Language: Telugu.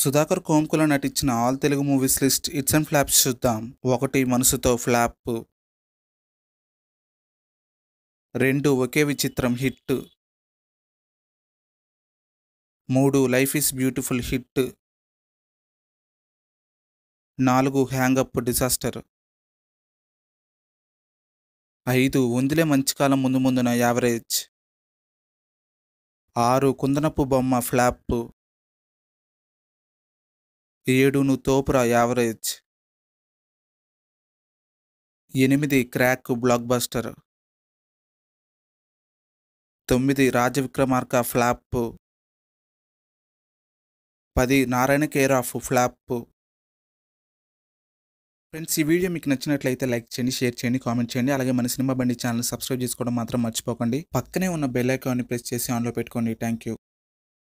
సుధాకర్ కోంకుల నటించిన all Telugu movies list hits and flops చూద్దాం ఒకటి మనసుతో ఫ్లాప్ రెండు ఒకే విచిత్రం హిట్ మూడు లైఫ్ ఈస్ బ్యూటిఫుల్ హిట్ నాలుగు హ్యాంగప్ డిసాస్టర్ ఐదు ఉందిలే మంచి కాలం ముందు ముందున యావరేజ్ ఆరు కుందనపు బొమ్మ ఫ్లాప్ ఏడు నువ్వు తోపురా యావరేజ్ ఎనిమిది క్రాక్ బ్లాక్ బస్టర్ తొమ్మిది రాజవిక్రమార్క ఫ్లాప్ పది Narayana care of flop friends ఈ వీడియో మీకు నచ్చినట్లయితే లైక్ చేయండి షేర్ చేయండి కామెంట్ చేయండి అలాగే మన సినిమా బండి ఛానల్ సబ్స్క్రైబ్ చేసుకోవడం మాత్రం మర్చిపోకండి పక్కనే ఉన్న బెల్ ఐకాన్ని ప్రెస్ చేసి ఆన్లో పెట్టుకోండి థ్యాంక్ యూ